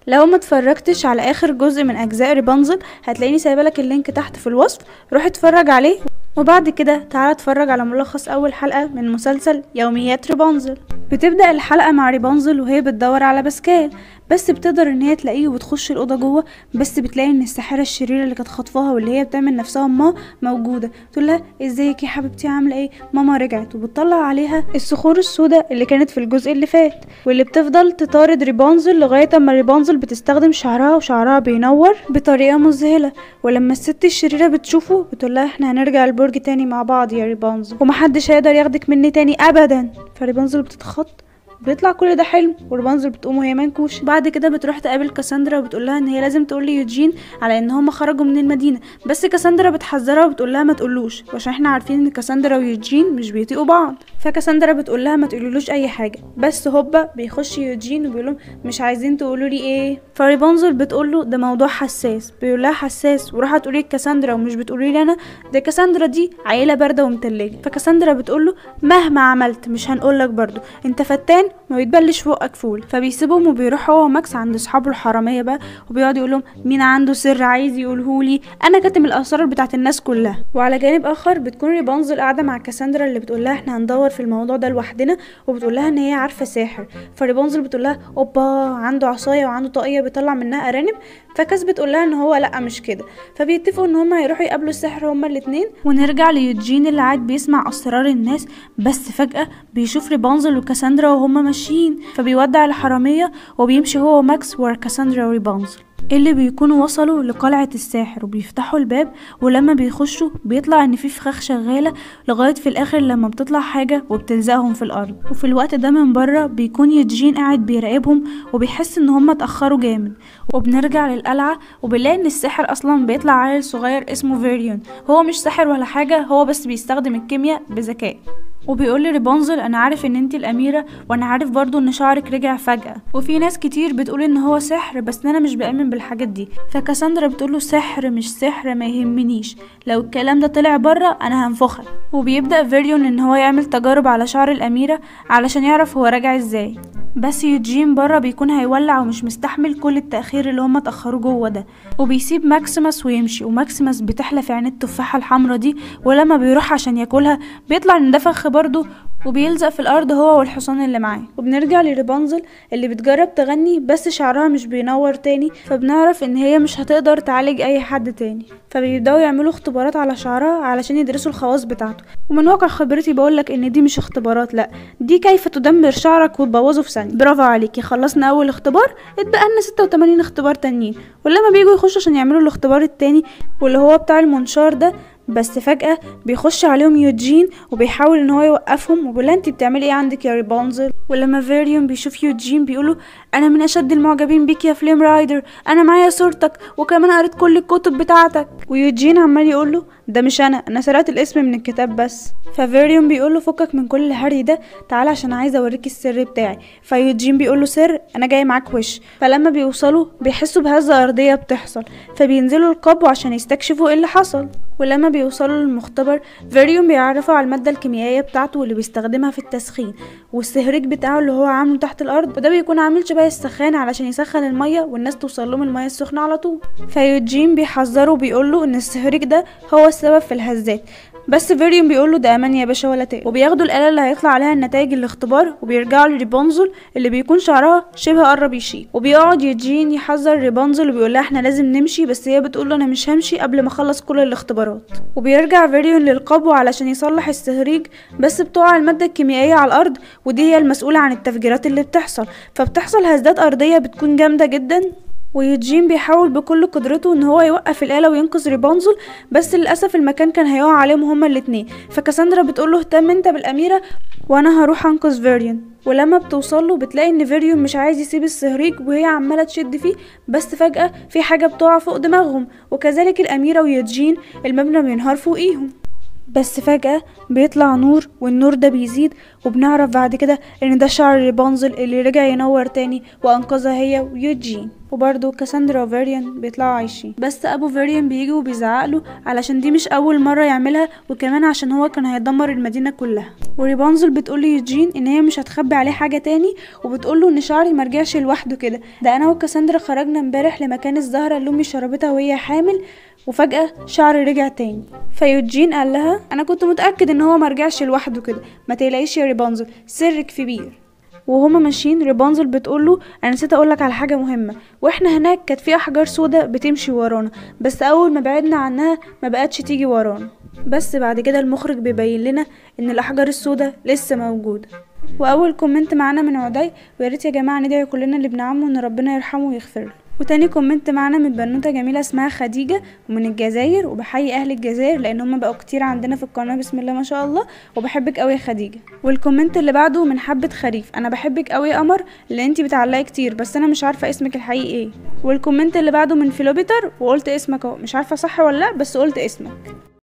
لو ما اتفرجتش على اخر جزء من اجزاء ريبانزل هتلاقيني سايبه لك اللينك تحت في الوصف روح اتفرج عليه وبعد كده تعالى اتفرج على ملخص اول حلقه من مسلسل يوميات ريبانزل بتبدا الحلقه مع ريبانزل وهي بتدور على باسكال بس بتقدر ان هي تلاقيه وبتخش الاوضه جوه بس بتلاقي ان الساحره الشريره اللي كانت خاطفاها واللي هي بتعمل نفسها امها موجوده تقول لها ازيك يا حبيبتي عامله ايه ماما رجعت وبتطلع عليها الصخور السوداء اللي كانت في الجزء اللي فات واللي بتفضل تطارد ريبانزل لغايه اما ريبانزل بتستخدم شعرها وشعرها بينور بطريقه مذهله ولما الست الشريره بتشوفه بتقول لها احنا هنرجع البرج تاني مع بعض يا ريبانزل ومحدش هيقدر ياخدك مني تاني ابدا فريبانزل بتتخض بيطلع كل ده حلم وربانزل بتقوم وهي منكوش بعد كده بتروح تقابل كاساندرا وبتقول لها ان هي لازم تقول ليوجين على ان هما خرجوا من المدينه بس كاساندرا بتحذرها وبتقول لها ما تقولوش عشان احنا عارفين ان كاساندرا ويوجين مش بيطيقوا بعض فكاساندرا بتقول لها ما تقولولوش اي حاجه بس هوبا بيخش يوجين وبيقول لهم مش عايزين تقولوا لي ايه فريبانزل بتقول له ده موضوع حساس بيقول لها حساس وراح تقولي لكاساندرا ومش بتقولي لي انا ده كاساندرا دي عيله بارده ومتلجه فكاساندرا بتقول له مهما عملت مش هنقولك برضو انت فتان ما بيتبلش فوقك فول فبيسيبهم وبيروح هو وماكس عند اصحابه الحراميه بقى وبيقعد يقول لهم مين عنده سر عايز يقولهولي انا كاتم الاسرار بتاعت الناس كلها وعلى جانب اخر بتكون ريبانزل قاعده مع كاساندرا اللي بتقول لها احنا هندور في الموضوع ده لوحدنا وبتقول لها ان هي عارفه ساحر فريبانزل بتقول لها اوبا عنده عصايه وعنده طاقيه بيطلع منها ارانب فكاس بتقول لها ان هو لا مش كده فبيتفقوا ان هما هيروحوا يقابلوا السحر هما الاتنين ونرجع ليوجين اللي قاعد بيسمع اسرار الناس بس فجاه بيشوف ريبانزل وكاساندرا وهما ماشيين فبيودع الحراميه وبيمشي هو وماكس ورا كاساندرا وريبانزل اللي بيكونوا وصلوا لقلعة الساحر وبيفتحوا الباب ولما بيخشوا بيطلع ان في فخاخ شغالة لغاية في الاخر لما بتطلع حاجة وبتلزقهم في الارض وفي الوقت ده من بره بيكون يوجين قاعد بيراقبهم وبيحس ان هما اتأخروا جامد وبنرجع للقلعة وبنلاقي ان الساحر اصلا بيطلع عيل صغير اسمه فيريون هو مش ساحر ولا حاجة هو بس بيستخدم الكيمياء بذكاء وبيقول لي ريبونزل انا عارف ان انتي الاميره وانا عارف برضو ان شعرك رجع فجاه وفي ناس كتير بتقول ان هو سحر بس انا مش بامن بالحاجات دي فكاساندرا بتقول له سحر مش سحر ما يهمنيش لو الكلام ده طلع بره انا هنفخك وبيبدا فيريون ان هو يعمل تجارب على شعر الاميره علشان يعرف هو راجع ازاي بس يوجين بره بيكون هيولع ومش مستحمل كل التأخير اللي هما اتأخروا جوه ده وبيسيب ماكسيمس ويمشي وماكسيمس بتحلى في عين التفاحة الحمرا دي ولما بيروح عشان ياكلها بيطلع ان ده فخ برضه وبيلزق في الارض هو والحصان اللي معاه وبنرجع لريبانزل اللي بتجرب تغني بس شعرها مش بينور تاني فبنعرف ان هي مش هتقدر تعالج اي حد تاني فبيبداوا يعملوا اختبارات على شعرها علشان يدرسوا الخواص بتاعته ومن واقع خبرتي بقولك ان دي مش اختبارات لا دي كيف تدمر شعرك وتبوظه في ثانيه برافو عليكي خلصنا اول اختبار اتبقى لنا 86 اختبار تانيين ولما بيجوا يخشوا عشان يعملوا الاختبار التاني واللي هو بتاع المنشار ده بس فجأة بيخش عليهم يوجين وبيحاول ان هو يوقفهم وبيقول انت بتعملي ايه عندك يا ريبونزل ولما فيريون بيشوف يوجين بيقوله انا من اشد المعجبين بيك يا فليم رايدر انا معايا صورتك وكمان قريت كل الكتب بتاعتك ويوجين عمال يقوله ده مش انا انا سرقت الاسم من الكتاب بس ففيريون بيقوله فكك من كل الهري ده تعالى عشان عايزه اوريك السر بتاعي فيوجين بيقوله سر انا جاي معاك وش فلما بيوصلوا بيحسوا بهزه ارضيه بتحصل فبينزلوا القبو عشان يستكشفوا ايه اللي حصل ولما بيوصلوا للمختبر فيريون بيعرفوا على المادة الكيميائية بتاعته واللي بيستخدمها في التسخين والسهريج بتاعه اللي هو عامله تحت الأرض وده بيكون عامل شبه السخان علشان يسخن المية والناس توصل لهم المية السخنة على طول فيوجين بيحذره وبيقوله إن السهريج ده هو السبب في الهزات بس فيريون بيقول له ده امان يا باشا ولا تقلق وبياخدوا الاله اللي هيطلع عليها النتائج الاختبار وبيرجعوا لريبونزل اللي بيكون شعرها شبه قرب يشيل وبيقعد يوجين يحذر ريبونزل وبيقول لها احنا لازم نمشي بس هي بتقول له انا مش همشي قبل ما اخلص كل الاختبارات وبيرجع فيريون للقبو علشان يصلح السهريج بس بتقع الماده الكيميائيه على الارض ودي هي المسؤوله عن التفجيرات اللي بتحصل فبتحصل هزات ارضيه بتكون جامده جدا ويوجين بيحاول بكل قدرته ان هو يوقف الآلة وينقذ ريبونزل بس للأسف المكان كان هيقع عليهم هما الاتنين فكاساندرا بتقوله اهتم انت بالأميرة وانا هروح انقذ فيريون ولما بتوصله بتلاقي ان فيريون مش عايز يسيب السهريج وهي عماله تشد فيه بس فجاه في حاجه بتقع فوق دماغهم وكذلك الاميره ويوجين المبنى بينهار فوقيهم بس فجأة بيطلع نور والنور ده بيزيد وبنعرف بعد كده ان ده شعر ريبونزل اللي رجع ينور تاني وانقذها هي ويوجين وبرضه كاساندرا وفيريان بيطلعوا عايشين بس ابو فيريان بيجي وبيزعقله علشان دي مش اول مره يعملها وكمان عشان هو كان هيدمر المدينه كلها وريبانزل بتقول ليوجين ان هي مش هتخبي عليه حاجه تاني وبتقول له ان شعري مرجعش لوحده كده ده انا وكاساندرا خرجنا امبارح لمكان الزهره اللي امي شربتها وهي حامل وفجأة شعري رجع تاني فيوجين قال لها أنا كنت متأكد إن هو مرجعش لوحده كده ما تقلقيش يا ريبانزل سرك كبير وهما ماشيين ريبانزل بتقوله انا نسيت اقولك على حاجه مهمه واحنا هناك كانت في احجار سودا بتمشي ورانا بس اول ما بعدنا عنها ما بقتش تيجي ورانا بس بعد كده المخرج بيبين لنا ان الاحجار السودا لسه موجوده واول كومنت معانا من عدي وياريت يا جماعه ندعي كلنا لابن عمه ان ربنا يرحمه ويغفر له وتاني كومنت معانا من بنوته جميله اسمها خديجه ومن الجزائر وبحيي اهل الجزائر لان هم بقوا كتير عندنا في القناه بسم الله ما شاء الله وبحبك قوي يا خديجه والكومنت اللي بعده من حبه خريف انا بحبك قوي يا قمر لان انتي بتعلقي كتير بس انا مش عارفه اسمك الحقيقي ايه والكومنت اللي بعده من فيلوبيتر وقلت اسمك اهو مش عارفه صح ولا لا بس قلت اسمك